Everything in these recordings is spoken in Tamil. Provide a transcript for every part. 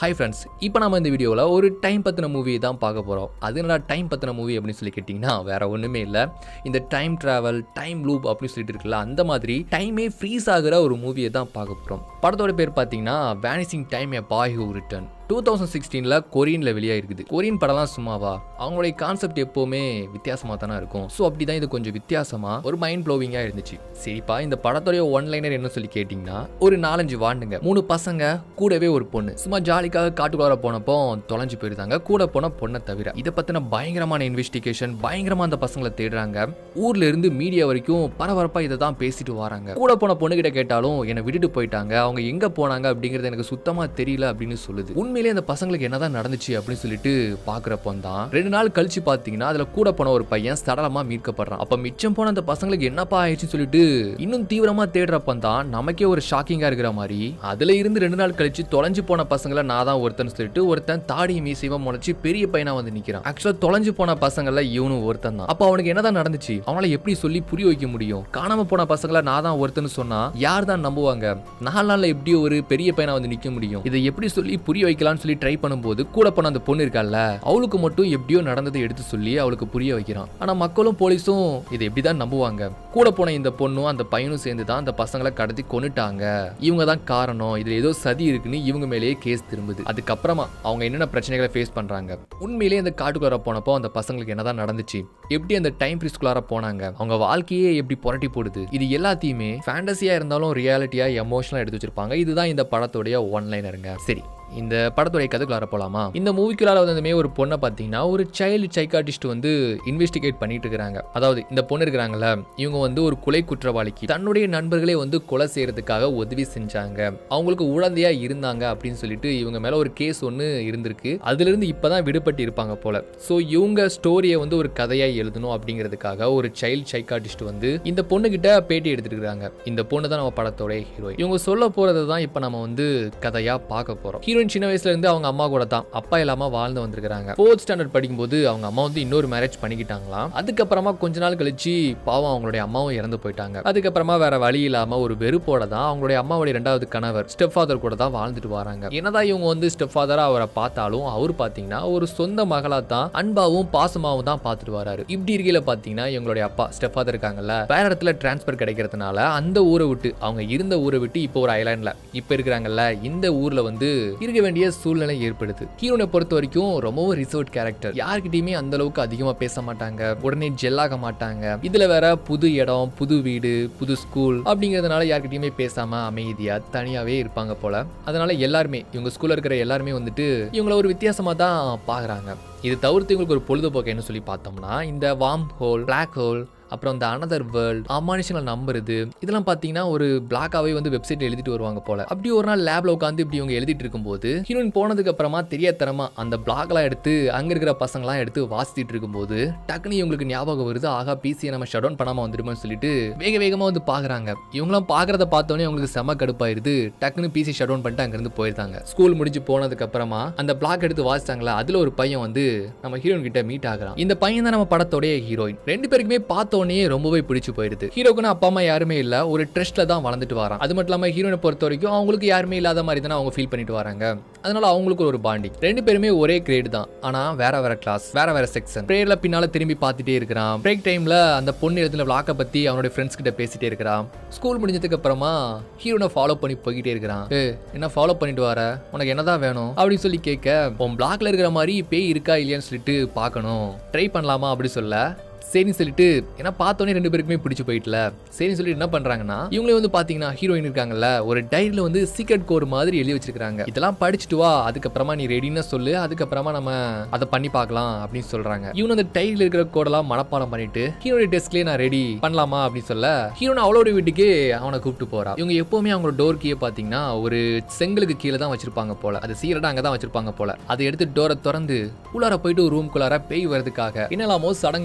ஹாய் ஃப்ரெண்ட்ஸ் இப்போ நம்ம இந்த வீடியோவில் ஒரு டைம் பற்றின மூவி தான் பார்க்க போகிறோம் அது என்னடா டைம் பற்றின மூவி அப்படின்னு சொல்லி கேட்டிங்கன்னா வேற ஒன்றுமே இல்லை இந்த டைம் ட்ராவல் டைம் லூப் அப்படின்னு சொல்லிட்டு இருக்குல்ல அந்த மாதிரி டைமே ஃப்ரீஸ் ஆகிற ஒரு மூவியை தான் பார்க்க போகிறோம் படத்தோட பேர் பார்த்தீங்கன்னா vanishing time a boy who returned two thousand சிக்ஸ்டீனில் கொரியனில் வெளியாயிருக்குது கொரியன் படம்லாம் சும்மாவா அவங்களுடைய கான்செப்ட் எப்போவுமே வித்தியாசமாக தானே இருக்கும் ஸோ அப்படி தான் இது கொஞ்சம் வித்தியாசமாக ஒரு மைண்ட் ப்ளோவிங்காக இருந்துச்சு சரிப்பா இந்த படத்துடைய ஒன் லைனர் என்ன சொல்லி கேட்டிங்கன்னா ஒரு நாலஞ்சு வாண்டுங்க மூணு பசங்க கூடவே ஒரு பொண்ணு சும்மா ஜாலிக்காக காட்டுக்குள்ளார போனப்போ தொலைஞ்சு போயிருந்தாங்க கூட போன பொண்ணை தவிர இதை பற்றின பயங்கரமான இன்வெஸ்டிகேஷன் பயங்கரமாக அந்த பசங்களை தேடுறாங்க ஊர்ல இருந்து மீடியா வரைக்கும் பரபரப்பாக இதை தான் பேசிட்டு வராங்க கூட போன பொண்ணுகிட்ட கேட்டாலும் என்னை விட்டுட்டு போயிட்டாங்க அவங்க எங்கே போனாங்க அப்படிங்கிறது எனக்கு சுத்தமாக தெரியல அப்படின்னு சொல்லுது உண்மையிலேயே அந்த பசங்களுக்கு என்னதான் நடந்துச்சு அப்படின்னு சொல்லிட்டு பார்க்குறப்போ தான் ரெண்டு நாள் கழிச்சு பார்த்தீங்கன்னா அதில் கூட போன ஒரு பையன் சடலமாக மீட்கப்படுறான் அப்போ மிச்சம் போன அந்த பசங்களுக்கு என்னப்பா ஆயிடுச்சுன்னு சொல்லிட்டு இன்னும் தீவிரமாக தேடுறப்ப தான் நமக்கே ஒரு ஷாக்கிங்காக இருக்கிற மாதிரி அதுல இருந்து ரெண்டு நாள் கழிச்சு தொலைஞ்சு போன பசங்களை நான் தான் ஒருத்தன் சொல்லிட்டு ஒருத்தன் தாடி மீசைவா முளைச்சு பெரிய பையனா வந்து நிற்கிறான் ஆக்சுவலாக தொலைஞ்சு போன பசங்கள்ல இவனும் ஒருத்தன் தான் அப்போ அவனுக்கு என்னதான் நடந்துச்சு அவனால எப்படி சொல்லி புரிய வைக்க முடியும் காணாம போன பசங்களை நான் தான் ஒருத்தன்னு சொன்னா யார் தான் நம்புவாங்க நாலு நாள்ல எப்படி ஒரு பெரிய பையனா வந்து நிக்க முடியும் இதை எப்படி சொல்லி புரிய வைக்கலாம்னு சொல்லி ட்ரை பண்ணும்போது கூட போன அந்த பொண்ணு இருக்கால அவளுக்கு மட்டும் எப்படியோ நடந்ததை எடுத்து சொல்லி அவளுக்கு புரிய வைக்கிறான் ஆனா மக்களும் போலீஸும் இதை எப்படி தான் நம்புவாங்க கூட போன இந்த பொண்ணும் அந்த பையனும் சேர்ந்து தான் அந்த பசங்களை கடத்தி கொன்னுட்டாங்க இவங்க தான் காரணம் இதுல ஏதோ சதி இருக்குன்னு இவங்க மேலேயே கேஸ் திரும்புது அதுக்கப்புறமா அவங்க என்னென்ன பிரச்சனைகளை ஃபேஸ் பண்றாங்க உண்மையிலேயே அந்த காட்டுக்குள்ளார போனப்போ அந்த பசங்களுக்கு என்னதான் நடந்துச்சு எப்படி அந்த டைம் ஃப்ரீஸ்குள்ளார போனாங்க அவங்க வாழ்க்கையே எப்படி புரட்டி போடுது இது எல்லாத்தையுமே ஃபேண்டசியா இருந்தாலும் ரியாலிட்டியா எமோஷனலா எடுத்து வச்சிருப்பாங்க இதுதான் இந்த படத்துடைய ஒன் லைனருங்க சரி இந்த படத்துடைய கதைக்குள்ளார போலாமா இந்த மூவிக்குள்ளார வந்ததுமே ஒரு பொண்ணை பார்த்தீங்கன்னா ஒரு சைல்டு சைக்காட்டிஸ்ட் வந்து இன்வெஸ்டிகேட் பண்ணிட்டு இருக்காங்க அதாவது இந்த பொண்ணு இருக்கிறாங்கல்ல இவங்க வந்து ஒரு கொலை குற்றவாளிக்கு தன்னுடைய நண்பர்களே வந்து கொலை செய்யறதுக்காக உதவி செஞ்சாங்க அவங்களுக்கு உழந்தையா இருந்தாங்க அப்படின்னு சொல்லிட்டு இவங்க மேல ஒரு கேஸ் ஒன்று இருந்திருக்கு அதுல இருந்து இப்பதான் விடுபட்டு இருப்பாங்க போல ஸோ இவங்க ஸ்டோரியை வந்து ஒரு கதையா எழுதணும் அப்படிங்கிறதுக்காக ஒரு சைல்டு சைக்காட்டிஸ்ட் வந்து இந்த பொண்ணு கிட்ட பேட்டி எடுத்துட்டு இருக்காங்க இந்த பொண்ணு தான் நம்ம படத்தோட ஹீரோயின் இவங்க சொல்ல போறது தான் இப்போ நம்ம வந்து கதையா பார்க்க போறோம் ஹீரோயின் சின்ன வயசுல இருந்து அவங்க அம்மா கூட தான் அப்பா இல்லாம வாழ்ந்து வந்திருக்காங்க ஃபோர்த் ஸ்டாண்டர்ட் படிக்கும்போது அவங்க அம்மா வந்து இன்னொரு மேரேஜ் பண்ணிக்கிட்டாங்களாம் அதுக்கப்புறமா கொஞ்ச நாள் கழிச்சு பாவம் அவங்களுடைய அம்மாவும் இறந்து போயிட்டாங்க அதுக்கப்புறமா வேற வழி இல்லாம ஒரு வெறுப்போட தான் அவங்களுடைய அம்மாவுடைய ரெண்டாவது கணவர் ஸ்டெப் ஃபாதர் கூட தான் வாழ்ந்துட்டு வராங்க என்னதான் இவங்க வந்து ஸ்டெப் ஃபாதரா அவரை பார்த்தாலும் அவர் பாத்தீங்கன்னா ஒரு சொந்த மகளா தான் அன்பாவும் பாசமாவும் தான் பார்த்துட்டு வராரு இப்படி இருக்கையில பாத்தீங்கன்னா இவங்களுடைய அப்பா ஸ்டெப் ஃபாதர் இருக்காங்கல்ல வேற இடத்துல டிரான்ஸ்பர் கிடைக்கிறதுனால அந்த ஊரை விட்டு அவங்க இருந்த ஊரை விட்டு இப்போ ஒரு ஐலாண்ட்ல இப்ப இருக்கிறாங்கல்ல இந்த ஊர்ல வந்து இருக்க வேண்டிய சூழ்நிலை ஏற்படுது ஹீரோனை பொறுத்த வரைக்கும் ரொம்பவும் ரிசர்வ் கேரக்டர் யார்கிட்டயுமே அந்த அளவுக்கு அதிகமா பேச மாட்டாங்க உடனே ஜெல்லாக மாட்டாங்க இதுல வேற புது இடம் புது வீடு புது ஸ்கூல் அப்படிங்கிறதுனால யார்கிட்டயுமே பேசாம அமைதியா தனியாவே இருப்பாங்க போல அதனால எல்லாருமே இவங்க ஸ்கூல்ல இருக்கிற எல்லாருமே வந்துட்டு இவங்கள ஒரு வித்தியாசமா தான் பாக்குறாங்க இது தவிர்த்து இவங்களுக்கு ஒரு பொழுதுபோக்கு என்ன சொல்லி பார்த்தோம்னா இந்த வார்ம் ஹோல் பிளாக் ஹோல் அப்புறம் இந்த அனதர் வேர்ல்ட் அமானுஷங்களை நம்புறது இதெல்லாம் பார்த்தீங்கன்னா ஒரு பிளாக்காவே வந்து வெப்சைட்ல எழுதிட்டு வருவாங்க போல அப்படி ஒரு நாள் லேப்ல உட்காந்து இப்படி இவங்க எழுதிட்டு இருக்கும்போது ஹீரோயின் போனதுக்கு அப்புறமா தெரியாதரமா அந்த பிளாக்லாம் எடுத்து அங்க இருக்கிற பசங்களாம் எடுத்து வாசித்துட்டு இருக்கும்போது டக்குனு இவங்களுக்கு ஞாபகம் வருது ஆகா பிசியை நம்ம ஷட் டவுன் பண்ணாம வந்துருமோன்னு சொல்லிட்டு வேக வேகமா வந்து பாக்குறாங்க இவங்களாம் பாக்குறத பார்த்தோன்னே அவங்களுக்கு செம கடுப்பாயிருது டக்குனு பிசி ஷட் டவுன் பண்ணிட்டு அங்கிருந்து போயிருந்தாங்க ஸ்கூல் முடிஞ்சு போனதுக்கு அப்புறமா அந்த பிளாக் எடுத்து வாசிச்சாங்களா அதுல ஒரு பையன் வந்து நம்ம ஹீரோயின் கிட்ட மீட் ஆகுறான் இந்த பையன் தான் நம்ம படத்தோடைய ஹீரோயின் ரெண்டு பேருக்குமே பார்த்தோன்னே ரொம்பவே பிடிச்சு போயிருது ஹீரோக்குன்னு அப்பா அம்மா யாருமே இல்ல ஒரு ட்ரெஸ்ட்ல தான் வளர்ந்துட்டு வரான் அது மட்டும் இல்லாம ஹீரோனை பொறுத்த வரைக்கும் அவங்களுக்கு யாருமே இல்லாத மாதிரி தானே அவங்க ஃபீல் பண்ணிட்டு வராங்க அதனால அவங்களுக்கு ஒரு பாண்டிங் ரெண்டு பேருமே ஒரே கிரேட் தான் ஆனா வேற வேற கிளாஸ் வேற வேற செக்ஷன் பிரேயர்ல பின்னால திரும்பி பார்த்துட்டே இருக்கிறான் பிரேக் டைம்ல அந்த பொண்ணு எழுதின விளாக்க பத்தி அவனுடைய ஃப்ரெண்ட்ஸ் கிட்ட பேசிட்டே இருக்கிறான் ஸ்கூல் முடிஞ்சதுக்கு அப்புறமா ஹீரோனை ஃபாலோ பண்ணி போய்கிட்டே இருக்கிறான் ஏ என்ன ஃபாலோ பண்ணிட்டு வர உனக்கு என்னதான் வேணும் அப்படின்னு சொல்லி கேட்க உன் பிளாக்ல இருக்கிற மாதிரி பேய் இருக்கா இல்லையான்னு சொல்லிட்டு பார்க்கணும் ட்ரை பண்ணலாமா அப்படி சொல்ல சரின்னு சொல்லிட்டு ஏன்னா பார்த்தோன்னே ரெண்டு பேருக்குமே பிடிச்சி போயிட்டல சரின்னு சொல்லிட்டு என்ன பண்றாங்கன்னா இவங்களே வந்து பாத்தீங்கன்னா ஹீரோயின் இருக்காங்கல்ல ஒரு டைரியில வந்து சீக்ரெட் கோர் மாதிரி எழுதி வச்சிருக்காங்க இதெல்லாம் படிச்சுட்டு வா அதுக்கப்புறமா நீ ரெடின்னு சொல்லு அதுக்கப்புறமா நம்ம அதை பண்ணி பார்க்கலாம் அப்படின்னு சொல்றாங்க இவனு அந்த டைரியில் இருக்கிற கோடெல்லாம் மனப்பாடம் பண்ணிட்டு ஹீரோடைய டெஸ்க்லயே நான் ரெடி பண்ணலாமா அப்படின்னு சொல்ல ஹீரோன் அவளோட வீட்டுக்கு அவனை கூப்பிட்டு போறா இவங்க எப்பவுமே அவங்களோட டோர் கீழே பாத்தீங்கன்னா ஒரு செங்கலுக்கு கீழே தான் வச்சிருப்பாங்க போல அது சீரடா அங்க தான் வச்சிருப்பாங்க போல அதை எடுத்து டோரை திறந்து உள்ளார போயிட்டு ரூம்குள்ளார பேய் வரதுக்காக என்னெல்லாமோ சடங்கு மாதிரி பண்ணி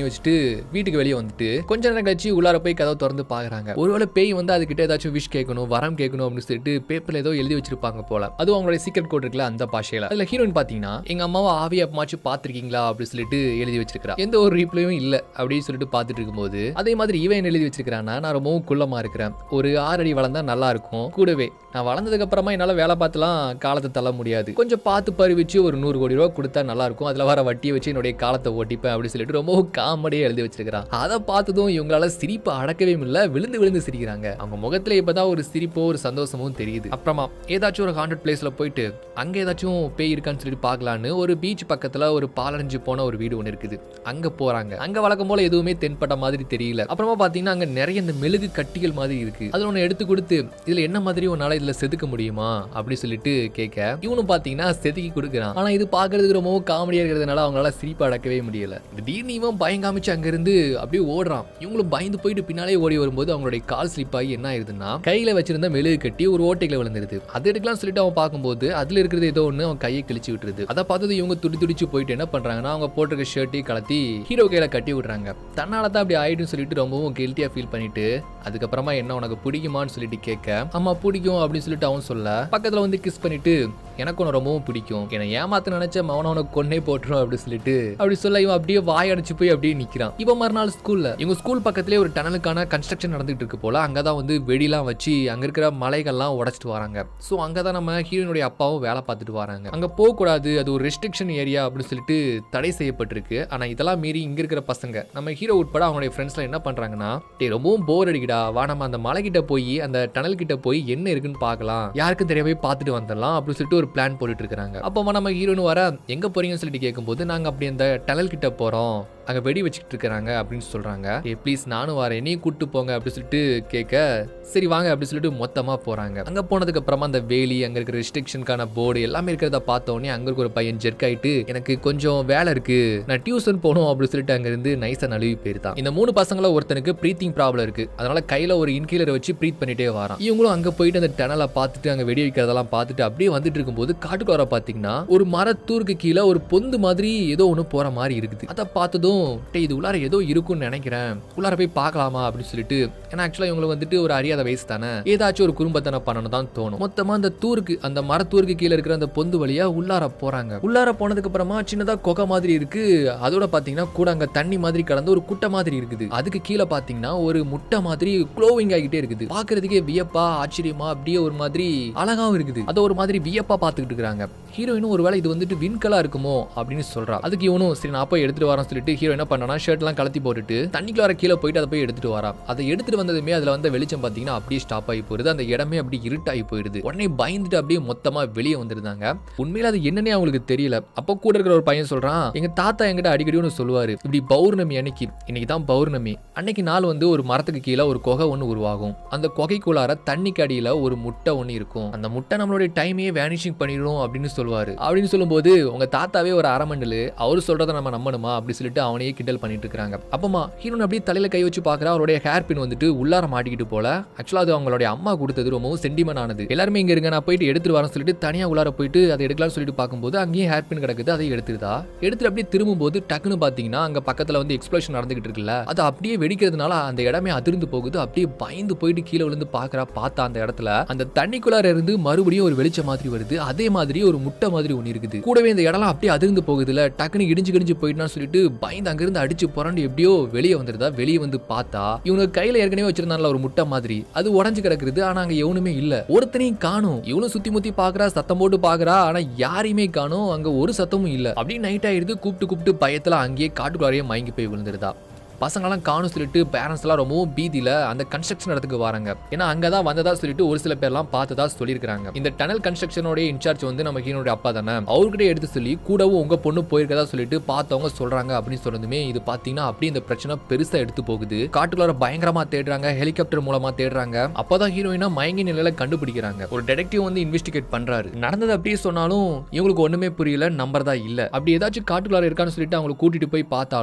பண்ணி வச்சுட்டு வீட்டுக்கு வெளியே வந்துட்டு கொஞ்ச நேரம் கழிச்சு உள்ளார போய் கதவை திறந்து பாக்குறாங்க ஒருவேளை பேய் வந்து அதுகிட்ட ஏதாச்சும் விஷ் கேட்கணும் வரம் கேட்கணும் அப்படின்னு சொல்லிட்டு பேப்பர்ல ஏதோ எழுதி வச்சிருப்பாங்க போல அதுவும் அவங்களுடைய சீக்ரெட் கோட் இருக்குல்ல அந்த பாஷையில அதுல ஹீரோயின் பாத்தீங்கன்னா எங்க அம்மாவை ஆவி அப்பமாச்சும் பாத்திருக்கீங்களா அப்படின்னு சொல்லிட்டு எழுதி வச்சிருக்கா எந்த ஒரு ரீப்ளையும் இல்ல அப்படின்னு சொல்லிட்டு பார்த்துட்டு இருக்கும்போது அதே மாதிரி இவன் என்ன எழுதி வச்சிருக்கான்னா நான் ரொம்பவும் குள்ளமா இருக்கிறேன் ஒரு ஆறு அடி வளர்ந்தா நல்லா இருக்கும் கூடவே நான் வளர்ந்ததுக்கு அப்புறமா என்னால வேலை பார்த்துலாம் காலத்தை தள்ள முடியாது கொஞ்சம் பார்த்து பறிவிச்சு ஒரு நூறு கோடி ரூபா கொடுத்தா நல்லா இருக்கும் அதுல வர வட்டியை வச்சு என்னுடைய காலத்தை ஓட்டிப்பேன் அப்படின்னு சொல்லிட்டு ரொம்பவும் காமெடியா எழுதி வச்சிருக்கான் அதை பார்த்ததும் இவங்களால சிரிப்பு அடக்கவே முடியல விழுந்து விழுந்து சிரிக்கிறாங்க அவங்க முகத்துல இப்பதான் ஒரு சிரிப்போ ஒரு சந்தோஷமும் தெரியுது அப்புறமா ஏதாச்சும் ஒரு ஹாண்டட் பிளேஸ்ல போயிட்டு அங்க ஏதாச்சும் பேய் இருக்கான்னு சொல்லிட்டு பார்க்கலான்னு ஒரு பீச் பக்கத்துல ஒரு பாலடைஞ்சு போன ஒரு வீடு ஒன்று இருக்குது அங்க போறாங்க அங்க வழக்கம் போல எதுவுமே தென்பட்ட மாதிரி தெரியல அப்புறமா பாத்தீங்கன்னா அங்க நிறைய இந்த மெழுகு கட்டிகள் மாதிரி இருக்கு அதுல ஒன்று எடுத்து கொடுத்து இதுல என்ன மாதிரி உன்னால இதுல செதுக்க முடியுமா அப்படி சொல்லிட்டு கேட்க இவனும் பாத்தீங்கன்னா செதுக்கி கொடுக்குறான் ஆனா இது பாக்குறதுக்கு ரொம்பவும் காமெடியா இருக்கிறதுனால அவங்களால சிரிப்பு அடக்கவே முடியல திடீர்னு இவன் பயங்காமிச்சு அங்கிருந்து அப்படியே ஓடுறான் இவங்களும் பயந்து போயிட்டு பின்னாலே ஓடி வரும்போது அவங்களுடைய கால் ஸ்லிப் ஆகி என்ன ஆயிருதுன்னா கையில வச்சிருந்த மெழுகு கட்டி ஒரு ஓட்டைகளை விழுந்துருது அது எடுக்கலாம் சொல்லிட்டு அவன் பார்க்கும்போது அதுல இருக்கிறது ஏதோ ஒண்ணு அவன் கையை கிழிச்சு விட்டுருது அதை பார்த்தது இவங்க துடி துடிச்சு போயிட்டு என்ன பண்றாங்கன்னா அவங்க போட்டிருக்க ஷர்ட்டையும் கலத்தி ஹீரோ கையில கட்டி விடுறாங்க தன்னால தான் அப்படி ஆயிடுன்னு சொல்லிட்டு ரொம்பவும் கில்ட்டியா ஃபீல் பண்ணிட்டு அதுக்கப்புறமா என்ன உனக்கு பிடிக்குமான்னு சொல்லிட்டு கேட்க ஆமா பிடிக்கும் அப்படின்னு சொல்லிட்டு அவன் சொல்ல பக்கத்துல வந்து கிஸ் பண்ணிட்டு எனக்கு உன்னை ரொம்பவும் பிடிக்கும் என்னை ஏமாத்த நினைச்ச மவன உனக்கு கொன்னே போட்டுரும் அப்படின்னு சொல்லிட்டு அப்படி சொல்ல இவன் அப்படியே வாய் அடைச்சு போய் அப்படியே நிக்கிறான் இவன் மறுநாள் ஸ்கூல்ல இவங்க ஸ்கூல் பக்கத்துலேயே ஒரு டனலுக்கான கன்ஸ்ட்ரக்ஷன் நடந்துட்டு இருக்கு போல அங்கதான் வந்து வெடிலாம் வச்சு அங்க இருக்கிற மலைகள்லாம் உடைச்சிட்டு வராங்க ஸோ அங்கதான் நம்ம ஹீரோனுடைய அப்பாவும் வேலை பார்த்துட்டு வராங்க அங்க போகக்கூடாது அது ஒரு ரெஸ்ட்ரிக்ஷன் ஏரியா அப்படின்னு சொல்லிட்டு தடை செய்யப்பட்டிருக்கு ஆனா இதெல்லாம் மீறி இங்க இருக்கிற பசங்க நம்ம ஹீரோ உட்பட அவங்களுடைய ஃப்ரெண்ட்ஸ்லாம் என்ன பண்றாங்கன்னா டே ரொம்பவும் போர் அடிக்குடா வா நம்ம அந்த மலை கிட்ட போய் அந்த டனல் கிட்ட போய் என்ன இருக்குன்னு பார்க்கலாம் யாருக்கும் தெரிய போய் பார்த்துட்டு வந்துடலாம் அப்படின்னு சொல்லிட்டு ஒரு பிளான் போட்டுட்டு இருக்காங்க அப்போ நம்ம ஹீரோன்னு வர எங்க போறீங்கன்னு சொல்லிட்டு கேட்கும்போது நாங்க அப்படி அந்த டனல் கிட்ட போறோம் அங்க வெடி வச்சுக்கிட்டு இருக்காங்க அப்படின்னு சொல்றாங்க ஏ ப்ளீஸ் நானும் வரேன் என்னையும் கூட்டு போங்க அப்படின்னு சொல்லிட்டு கேட்க சரி வாங்க அப்படின்னு சொல்லிட்டு மொத்தமா போறாங்க அங்க போனதுக்கு அப்புறமா அந்த வேலி அங்க இருக்கிற ரெஸ்ட்ரிக்ஷனுக்கான போர்டு எல்லாமே இருக்கிறத பார்த்த உடனே அங்க இருக்க ஒரு பையன் ஜெர்க் ஆயிட்டு எனக்கு கொஞ்சம் வேலை இருக்கு நான் டியூஷன் போகணும் அப்படின்னு சொல்லிட்டு அங்க இருந்து நைஸா நழுவி போயிருந்தான் இந்த மூணு பசங்கள ஒருத்தனுக்கு ப்ரீத்திங் ப்ராப்ளம் இருக்கு அதனால கையில ஒரு இன்கீலரை வச்சு ப்ரீத் பண்ணிட்டே வரான் இவங்களும் அங்க போயிட்டு அந்த டனலை பார்த்துட்டு அங்க வெடி வைக்கிறதெல்லாம் பார்த்துட்டு அப்படியே வந்துட்டு இருக்கும்போது காட்டுக்குள்ள பாத்தீங்கன்னா ஒரு மரத்தூருக்கு கீழே ஒரு பொந்து மாதிரி ஏதோ ஒண்ணு போற மாதிரி இருக்குது அதை பார்த்ததும் டேய் இது உள்ளார ஏதோ இருக்கும்னு நினைக்கிறேன் உள்ளார போய் பார்க்கலாமா அப்படின்னு சொல்லிட்டு ஏன்னா ஆக்சுவலா இவங்களுக்கு வந்துட்டு ஒரு அறியாத வயசு தானே ஏதாச்சும் ஒரு குறும்பத்தனை பண்ணணும் தான் தோணும் மொத்தமா அந்த தூருக்கு அந்த மரத்தூருக்கு கீழே இருக்கிற அந்த பொந்து வழியா உள்ளார போறாங்க உள்ளார போனதுக்கு அப்புறமா சின்னதா கொகை மாதிரி இருக்கு அதோட பாத்தீங்கன்னா கூட அங்க தண்ணி மாதிரி கலந்து ஒரு குட்டை மாதிரி இருக்குது அதுக்கு கீழே பாத்தீங்கன்னா ஒரு முட்டை மாதிரி க்ளோவிங் ஆகிட்டே இருக்குது பாக்குறதுக்கே வியப்பா ஆச்சரியமா அப்படியே ஒரு மாதிரி அழகாவும் இருக்குது அதை ஒரு மாதிரி வியப்பா பாத்துக்கிட்டு இருக்காங்க ஹீரோயினும் ஒருவேளை இது வந்துட்டு விண்கலா இருக்குமோ அப்படின்னு சொல்றா அதுக்கு இவனும் சரி நான் போய் எடுத்துட்டு வரேன் சொல்லிட்டு ஹீரோ என்ன பண்ணனா ஷர்ட் எல்லாம் கலத்தி போட்டுட்டு தண்ணிக்குள்ள வர கீழே போயிட்டு அதை போய் எடுத்துட்டு வரா அதை எடுத்துட்டு வந்ததுமே அதுல வந்த வெளிச்சம் பாத்தீங்கன்னா அப்படியே ஸ்டாப் ஆகி போயிருது அந்த இடமே அப்படியே இருட்டாகி போயிடுது உடனே பயந்துட்டு அப்படியே மொத்தமா வெளியே வந்துருந்தாங்க உண்மையில அது என்னன்னே அவங்களுக்கு தெரியல அப்போ கூட இருக்கிற ஒரு பையன் சொல்றான் எங்க தாத்தா என்கிட்ட அடிக்கடி ஒன்று சொல்லுவாரு இப்படி பௌர்ணமி அன்னைக்கு இன்னைக்கு தான் பௌர்ணமி அன்னைக்கு நாள் வந்து ஒரு மரத்துக்கு கீழே ஒரு குகை ஒன்று உருவாகும் அந்த குகைக்குள்ளார தண்ணிக்கு அடியில ஒரு முட்டை ஒன்று இருக்கும் அந்த முட்டை நம்மளுடைய டைமையே வேனிஷிங் பண்ணிடும் அப்படின்னு சொல்லுவாரு அப்படின்னு சொல்லும்போது உங்க தாத்தாவே ஒரு அரமண்டல் அவர் சொல்றதை நம்ம நம்பணுமா அப்படி சொல்லிட்டு அவனையே கிண்டல் பண்ணிட்டு இருக்காங்க அப்பமா ஹீரோன் அப்படியே தலையில கை வச்சு பார்க்கறா அவருடைய ஹேர் பின் வந்துட்டு உள்ளார மாட்டிக்கிட்டு போல ஆக்சுவலா அது அவங்களுடைய அம்மா கொடுத்தது ரொம்பவும் சென்டிமெண்ட் ஆனது எல்லாருமே இங்க இருங்க நான் போயிட்டு எடுத்துட்டு வரேன் சொல்லிட்டு தனியா உள்ளார போயிட்டு அதை எடுக்கலாம்னு சொல்லிட்டு பார்க்கும்போது அங்கேயும் ஹேர் பின் கிடக்குது அதை எடுத்துருதா எடுத்துட்டு அப்படியே திரும்பும்போது டக்குன்னு பாத்தீங்கன்னா அங்க பக்கத்துல வந்து எக்ஸ்ப்ளோஷன் நடந்துகிட்டு இருக்குல்ல அது அப்படியே வெடிக்கிறதுனால அந்த இடமே அதிர்ந்து போகுது அப்படியே பயந்து போயிட்டு கீழே விழுந்து பாக்குறா பார்த்தா அந்த இடத்துல அந்த தண்ணிக்குள்ளார இருந்து மறுபடியும் ஒரு வெளிச்சம் மாதிரி வருது அதே மாதிரி ஒரு முட்டை மாதிரி ஒன்று இருக்குது கூடவே இந்த இடம்லாம் அப்படியே அதிர்ந்து போகுதுல டக்குன்னு இடிஞ்சு கிடிஞ்சு போயிட்டான்னு சொல்லிட்டு பயந்து அங்கிருந்து அடிச்சு புரண்டு எப்படியோ வெளியே வந்துருதா வெளியே வந்து பார்த்தா இவங்க கையில ஏற்கனவே வச்சிருந்தாங்களா ஒரு முட்டை மாதிரி அது உடஞ்சு கிடக்குது ஆனா அங்க எவனுமே இல்ல ஒருத்தனையும் காணும் இவனும் சுத்தி முத்தி பாக்குறா சத்தம் போட்டு பாக்குறா ஆனா யாரையுமே காணும் அங்க ஒரு சத்தமும் இல்ல அப்படியே நைட் ஆயிடுது கூப்பிட்டு கூப்பிட்டு பயத்துல அங்கேயே காட்டுக்குள்ளாரையே மயங்கி போய் விழுந்துருதா பசங்களாம் காணும் சொல்லிட்டு பேரண்ட்ஸ் எல்லாம் ரொம்பவும் பீதியில அந்த கன்ஸ்ட்ரக்ஷன் இடத்துக்கு வராங்க ஏன்னா அங்கதான் வந்ததா சொல்லிட்டு ஒரு சில பேர்லாம் பார்த்ததா சொல்லியிருக்காங்க இந்த டனல் கன்ஸ்ட்ரக்ஷனோட இன்சார்ஜ் வந்து நம்ம ஹீரோடைய அப்பா தானே அவர்கிட்ட எடுத்து சொல்லி கூடவும் உங்க பொண்ணு போயிருக்கதா சொல்லிட்டு பார்த்தவங்க சொல்றாங்க அப்படின்னு சொன்னதுமே இது பாத்தீங்கன்னா அப்படியே இந்த பிரச்சனை பெருசா எடுத்து போகுது காட்டுக்குள்ளார பயங்கரமா தேடுறாங்க ஹெலிகாப்டர் மூலமா தேடுறாங்க அப்பதான் ஹீரோயினா மயங்கி நிலையில கண்டுபிடிக்கிறாங்க ஒரு டெடெக்டிவ் வந்து இன்வெஸ்டிகேட் பண்றாரு நடந்தது அப்படியே சொன்னாலும் இவங்களுக்கு ஒண்ணுமே புரியல நம்பர் தான் இல்ல அப்படி ஏதாச்சும் காட்டுக்குள்ளார இருக்கான்னு சொல்லிட்டு அவங்களை கூட்டிட்டு போய் பார்த்தாலும்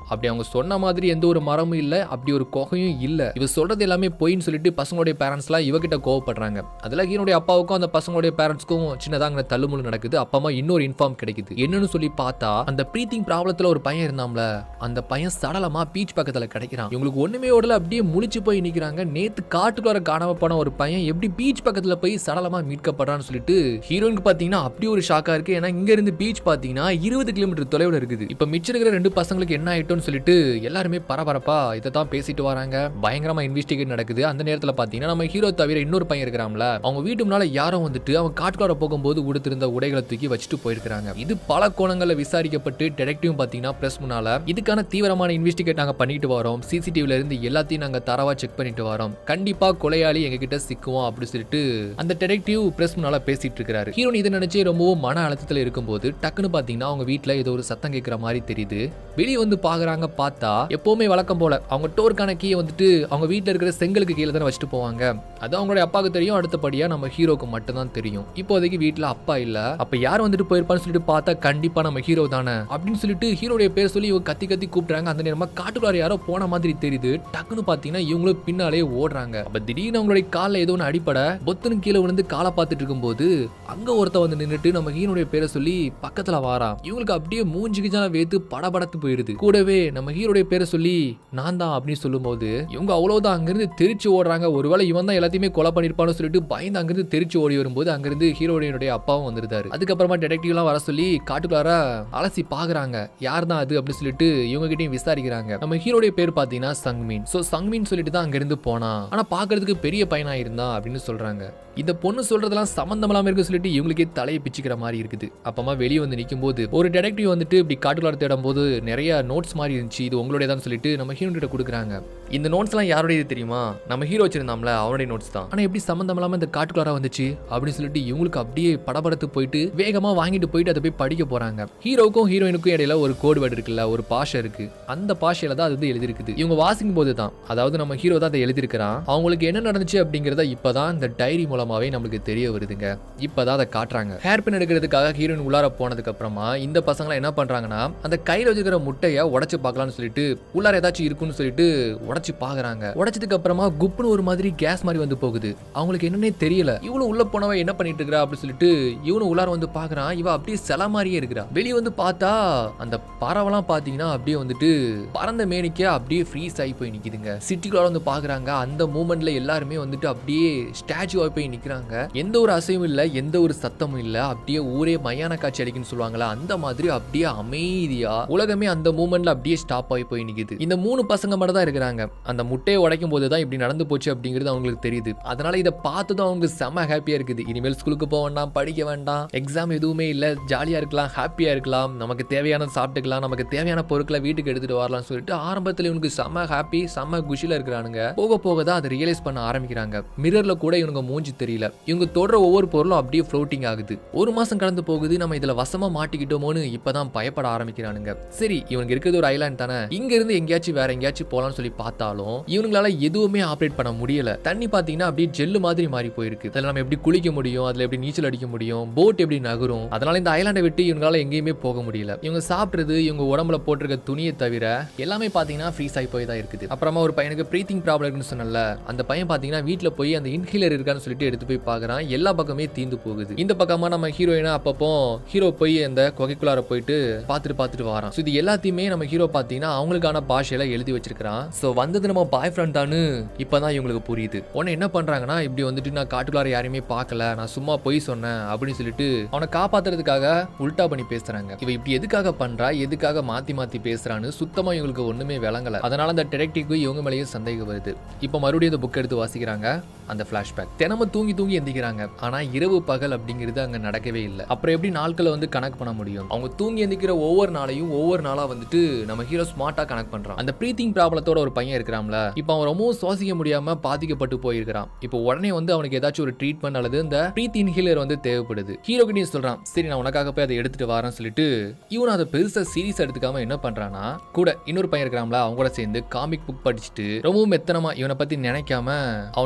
அப்படி அவங்க சொன்ன மாதிரி எந்த ஒரு மரமும் இல்ல அப்படி ஒரு குகையும் இல்ல இவ சொல்றது எல்லாமே பொய்ன்னு சொல்லிட்டு பசங்களுடைய பேரண்ட்ஸ்லாம் இவகிட்ட கோவப்படுறாங்க அதுல ஹீரோடைய அப்பாவுக்கும் அந்த பசங்களுடைய பேரண்ட்ஸ்க்கும் சின்னதாக அங்கே தள்ளுமுள்ளு நடக்குது அப்பமா இன்னொரு இன்ஃபார்ம் கிடைக்குது என்னன்னு சொல்லி பார்த்தா அந்த ப்ரீத்திங் ப்ராப்ளத்துல ஒரு பையன் இருந்தாம்ல அந்த பையன் சடலமா பீச் பக்கத்துல கிடைக்கிறான் இவங்களுக்கு ஒண்ணுமே ஓடல அப்படியே முழிச்சு போய் நிக்கிறாங்க நேத்து காட்டுக்குள்ள காணாம போன ஒரு பையன் எப்படி பீச் பக்கத்துல போய் சடலமா மீட்கப்படுறான்னு சொல்லிட்டு ஹீரோயினுக்கு பாத்தீங்கன்னா அப்படி ஒரு ஷாக்கா இருக்கு ஏன்னா இங்க இருந்து பீச் பாத்தீங்கன்னா இருபது கிலோமீட்டர் தொலைவில் இருக்குது இப்ப மிச்சம் இருக்கிற ரெண்டு பசங்களுக்கு என்ன ஆயிட்டோம்னு சொல்லிட்டு எல்லாருமே பரபரப்பா இதை தான் பேசிட்டு வராங்க பயங்கரமா இன்வெஸ்டிகேட் நடக்குது அந்த நேரத்துல பாத்தீங்கன்னா நம்ம ஹீரோ தவிர இன்னொரு பையன் இருக்கிறாம்ல அவங்க வீட்டு முன்னால யாரோ வந்துட்டு அவன் காட்டுக்குள்ள போகும்போது உடுத்திருந்த உடைகளை தூக்கி வச்சுட்டு போயிருக்காங்க இது பல கோணங்கள்ல விசாரிக்கப்பட்டு டெடெக்டிவ் பாத்தீங்கன்னா பிரஸ் முன்னால இதுக்கான தீவிரமான இன்வெஸ்டிகேட் நாங்க பண்ணிட்டு வரோம் சிசிடிவில இருந்து எல்லாத்தையும் நாங்க தரவா செக் பண்ணிட்டு வரோம் கண்டிப்பா கொலையாளி எங்க கிட்ட சிக்குவோம் அப்படின்னு சொல்லிட்டு அந்த டெடெக்டிவ் பிரஸ் முன்னால பேசிட்டு இருக்காரு ஹீரோன் இதை நினைச்சு ரொம்பவும் மன அழுத்தத்துல இருக்கும்போது டக்குன்னு பாத்தீங்கன்னா அவங்க வீட்ல ஏதோ ஒரு சத்தம் கேட்கிற மாதிரி தெரியுது வெளியே வந்து பாக்குறாங்க பார்த்தா எப்பவுமே வழக்கம் போல அவங்க டோருக்கான கீயை வந்துட்டு அவங்க வீட்ல இருக்கிற செங்கலுக்கு கீழே தானே வச்சுட்டு போவாங்க அது அவங்களுடைய அப்பாவுக்கு தெரியும் அடுத்தபடியா நம்ம ஹீரோக்கு மட்டும்தான் தெரியும் இப்போதைக்கு வீட்ல அப்பா இல்ல அப்ப யார் வந்துட்டு போயிருப்பான்னு சொல்லிட்டு பார்த்தா கண்டிப்பா நம்ம ஹீரோ தானே அப்படின்னு சொல்லிட்டு ஹீரோடைய பேர் சொல்லி இவங்க கத்தி கத்தி கூப்பிடுறாங்க அந்த நேரமா காட்டுக்குள்ளார யாரோ போன மாதிரி தெரியுது டக்குன்னு பாத்தீங்கன்னா இவங்களும் பின்னாலே ஓடுறாங்க அப்ப திடீர்னு அவங்களுடைய கால்ல ஏதோ ஒன்று அடிப்பட பொத்துன்னு கீழே விழுந்து காலை பார்த்துட்டு இருக்கும்போது அங்க ஒருத்த வந்து நின்னுட்டு நம்ம ஹீரோடைய பேரை சொல்லி பக்கத்துல வாரான் இவங்களுக்கு அப்படியே மூஞ்சிக்கு வேத்து படபடத்து போயிருது கூடவே நம்ம ஹீரோடைய பேரை சொல்லி நான் தான் அப்படின்னு சொல்லும்போது இவங்க அவ்வளவுதான் அங்கிருந்து தெரிச்சு ஓடுறாங்க ஒருவேளை இவன் தான் எல்லாத்தையுமே கொலை பண்ணிருப்பான்னு சொல்லிட்டு பயந்து அங்கிருந்து தெரிச்சு ஓடி வரும்போது அங்கிருந்து ஹீரோடைய அப்பாவும் வந்திருந்தாரு அதுக்கப்புறமா டெடெக்டிவ் எல்லாம் வர சொல்லி காட்டுக்குள்ளார அலசி பாக்குறாங்க யார் தான் அது அப்படின்னு சொல்லிட்டு இவங்க கிட்டயும் விசாரிக்கிறாங்க நம்ம ஹீரோடைய பேர் பாத்தீங்கன்னா சங்மீன் சோ சங்மீன் சொல்லிட்டு தான் அங்கிருந்து போனா ஆனா பாக்குறதுக்கு பெரிய பையனா இருந்தா அப்படின்னு சொல்றாங்க இந்த பொண்ணு சொல்றதெல்லாம் சம்மந்தம் இல்லாம இருக்கு சொல்லிட்டு இவங்களுக்கே தலையை பிச்சுக்கிற மாதிரி இருக்குது அப்பமா வெளியே வந்து நிற்கும் போது ஒரு டெடெக்டிவ் வந்துட்டு இப்படி காட்டுக்குள்ளார தேடும் போது நிறைய நோட்ஸ் மாதிரி இருந்துச்சு இது உங்களுடையதான் சொல்லிட்டு நம்ம ஹீரோ கிட்ட கொடுக்குறாங்க இந்த நோட்ஸ் எல்லாம் யாருடையது தெரியுமா நம்ம ஹீரோ வச்சிருந்தாம்ல அவனுடைய நோட்ஸ் தான் ஆனா எப்படி சம்மந்தம் இல்லாம இந்த காட்டுக்குள்ளார வந்துச்சு அப்படின்னு சொல்லிட்டு இவங்களுக்கு அப்படியே படபடத்து போயிட்டு வேகமா வாங்கிட்டு போயிட்டு அதை போய் படிக்க போறாங்க ஹீரோக்கும் ஹீரோயினுக்கும் இடையில ஒரு கோடு வேர்டு இருக்குல்ல ஒரு பாஷை இருக்கு அந்த பாஷையில தான் அது வந்து எழுதிருக்குது இவங்க வாசிக்கும் போது தான் அதாவது நம்ம ஹீரோ தான் அதை எழுதியிருக்கிறான் அவங்களுக்கு என்ன நடந்துச்சு அப்படிங்கறத இப்பதான் இந்த டைரி மூலமாவே நம்மளுக்கு தெரிய வருதுங்க இப்பதான் அதை காட்டுறாங்க ஹேர் பின் எடுக்கிறதுக்காக ஹீரோயின் உள்ளார போனதுக்கு அப்புறமா இந்த பசங்க என்ன பண்றாங்கன்னா அந்த கையில வச்சுக்கிற முட்டையை உடைச்சு பார்க்கலாம்னு சொல்லிட்டு உள்ளார ஏதாச்சும் இருக்குன்னு சொல்லிட்டு உடைச்சு பாக்குறாங்க உடைச்சதுக்கு அப்புறமா குப்புன்னு ஒரு மாதிரி கேஸ் மாதிரி வந்து போகுது அவங்களுக்கு என்னன்னே தெரியல இவளும் உள்ள போனவ என்ன பண்ணிட்டு இருக்கா அப்படின்னு சொல்லிட்டு இவனும் உள்ளார வந்து பாக்குறான் இவ அப்படியே சில மாதிரியே இருக்கிறா வெளியே வந்து பார்த்தா அந்த பறவைலாம் பாத்தீங்கன்னா அப்படியே வந்துட்டு பறந்த மேனிக்க அப்படியே ஃப்ரீஸ் ஆகி போய் நிக்குதுங்க சிட்டிக்குள்ள வந்து பாக்குறாங்க அந்த மூமெண்ட்ல எல்லாருமே வந்துட்டு அப்படியே ஸ்டாச்சு ஆகி போய் நிக்கிறாங்க எந்த ஒரு அசையும் இல்ல எந்த ஒரு சத்தமும் இல்ல அப்படியே ஊரே மயான காட்சி அடிக்குன்னு சொல்லுவாங்களா அந்த மாதிரி அப்படியே அமைதியா உலகமே அந்த மூமெண்ட்ல அப்படியே ஸ்டாப் ஆகி போய் நிக்குது இந்த மூணு பசங்க மட்டும் தான் இருக்கிறாங்க அந்த முட்டையை உடைக்கும் போது தான் இப்படி நடந்து போச்சு அப்படிங்கிறது அவங்களுக்கு தெரியுது அதனால இதை பார்த்ததும் அவங்களுக்கு செம ஹாப்பியா இருக்குது இனிமேல் ஸ்கூலுக்கு போக வேண்டாம் படிக்க வேண்டாம் எக்ஸாம் எதுவுமே இல்ல ஜாலியா இருக்கலாம் ஹாப்பியா இருக்கலாம் நமக்கு தேவையானது சாப்பிட்டுக்கலாம் நமக்கு தேவையான பொருட்களை வீட்டுக்கு எடுத்துட்டு வரலாம்னு சொல்லிட்டு ஆரம்பத்துல இவனுக்கு செம ஹாப்பி செம குஷில இருக்கிறானுங்க போக போக தான் அதை ரியலைஸ் பண்ண ஆரம்பிக்கிறாங்க மிரர்ல கூட இவனுங்க மூஞ்சி தெரியல இவங்க தொடர ஒவ்வொரு பொருளும் அப்படியே ஃப்ளோட்டிங் ஆகுது ஒரு மாசம் கடந்து போகுது நம்ம இதுல வசமா மாட்டிக்கிட்டோமோன்னு இப்பதான் பயப்பட ஆரம்பிக்கிறானுங்க சரி இவனுக்கு இருக்கிறது ஒரு ஐலாண்ட் தானே இங்க இருந்து எங்கேயாச்சும் வேற எங்கேயாச்சும் போலாம்னு சொல்லி பார்த்தாலும் இவனுங்களால எதுவுமே ஆப்ரேட் பண்ண முடியல தண்ணி பாத்தீங்கன்னா அப்படியே ஜெல்லு மாதிரி மாறி போயிருக்கு அதுல நம்ம எப்படி குளிக்க முடியும் அதுல எப்படி நீச்சல் அடிக்க முடியும் போட் எப்படி நகரும் அதனால இந்த ஐலாண்டை விட்டு இவங்களால எங்கேயுமே போக முடியல இவங்க சாப்பிடுறது இவங்க உடம்புல போட்டிருக்க துணியை தவிர எல்லாமே பாத்தீங்கன்னா ஃப்ரீஸ் ஆகி போய் தான் இருக்குது அப்புறமா ஒரு பையனுக்கு ப்ரீத்திங் ப்ராப்ளம் இருக்குன்னு சொன்னல அந்த பையன் பாத்தீங்கன்னா வீட்ல போய் அந்த இன்ஹீலர் இருக்கான்னு சொல்லிட்டு எடுத்து போய் பார்க்கறான் எல்லா பக்கமே தீந்து போகுது இந்த பக்கமா நம்ம ஹீரோயினா அப்பப்போ ஹீரோ போய் அந்த குகைக்குள்ளார போயிட்டு பார்த்துட்டு பார்த்துட்டு வரான் ஸோ இது எல்லாத்தையுமே நம்ம ஹீரோ பார்த்தீங்கன்னா அவங்களுக்கான பாஷையில எழுதி வச்சிருக்கான் ஸோ வந்தது நம்ம பாய் ஃப்ரெண்ட் தானு இப்பதான் இவங்களுக்கு புரியுது உடனே என்ன பண்றாங்கன்னா இப்படி வந்துட்டு நான் காட்டுக்குள்ளார யாரையுமே பார்க்கல நான் சும்மா பொய் சொன்னேன் அப்படின்னு சொல்லிட்டு அவனை காப்பாத்துறதுக்காக உல்டா பண்ணி பேசுறாங்க இவ இப்படி எதுக்காக பண்றா எதுக்காக மாத்தி மாத்தி பேசுறான்னு சுத்தமா இவங்களுக்கு ஒண்ணுமே விளங்கல அதனால அந்த டெடெக்டிவ்க்கு இவங்க மேலேயும் சந்தேகம் வருது இப்போ மறுபடியும் அந்த புக் எடுத்து வாசிக்கிறாங்க அந்த ஃபிளாஷ்பேக் தினமும் தூங்கி தூங்கி எந்திக்கிறாங்க ஆனா இரவு பகல் அப்படிங்கிறது அங்க நடக்கவே இல்லை அப்புறம் எப்படி நாட்களை வந்து கணக்கு பண்ண முடியும் அவங்க தூங்கி எந்திக்கிற ஒவ்வொரு நாளையும் ஒவ்வொரு நாளா வந்துட்டு நம்ம ஹீரோ ஸ்மார்ட்டா கனெக்ட் பண்றான் அந்த ப்ரீத்திங் ப்ராப்ளத்தோட ஒரு பையன் இருக்கிறான்ல இப்போ அவன் ரொம்பவும் சுவாசிக்க முடியாம பாதிக்கப்பட்டு போயிருக்கிறான் இப்போ உடனே வந்து அவனுக்கு ஏதாச்சும் ஒரு ட்ரீட்மெண்ட் அல்லது இந்த ப்ரீத் இன்ஹீலர் வந்து தேவைப்படுது ஹீரோ கிட்டயும் சொல்றான் சரி நான் உனக்காக போய் அதை எடுத்துட்டு வரேன்னு சொல்லிட்டு இவன் அதை பெருசா சீரியஸ் எடுத்துக்காம என்ன பண்றானா கூட இன்னொரு பையன் இருக்கிறான்ல அவங்க கூட சேர்ந்து காமிக் புக் படிச்சுட்டு ரொம்பவும் மெத்தனமா இவனை பத்தி நினைக்காம அவனுக்கு அப்படி ஒரு